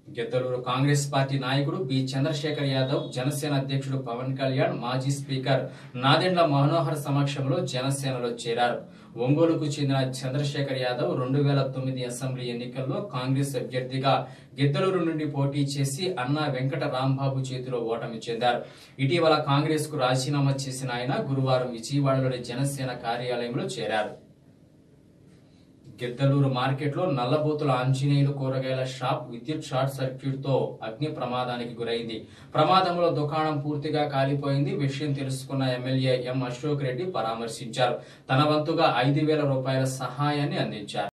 Giddalur Congress party నాయకుడు B Chandrashekar Yadav Janasena అధ్యక్షుడు పవన్ కళ్యాణ్ మాజీ స్పీకర్ నాదెండ్ల మనోహర్ సమక్షంలో జనసేనలో చేరారు ఒంగోలుకు చెందిన చంద్రశేఖర్ యాదవ్ రెండు వేల తొమ్మిది అసెంబ్లీ ఎన్నికల్లో కాంగ్రెస్ అభ్యర్థిగా గిద్దలూరు నుండి పోటీ చేసి అన్నా వెంకట రాంబాబు చేతిలో ఓటమి చెందారు ఇటీవల కాంగ్రెస్ కు రాజీనామా చేసిన ఆయన గురువారం విజయవాడలోని జనసేన కార్యాలయంలో చేరారు గిద్దలూరు మార్కెట్లో నల్లబోతుల ఆంజనేయులు కూరగాయల షాప్ విద్యుత్ షార్ట్ సర్క్యూట్ తో అగ్ని ప్రమాదానికి గురైంది ప్రమాదంలో దుకాణం పూర్తిగా కాలిపోయింది విషయం తెలుసుకున్న ఎమ్మెల్యే ఎం అశోక్ రెడ్డి పరామర్శించారు తన వంతుగా ఐదు వేల రూపాయల సహాయాన్ని అందించారు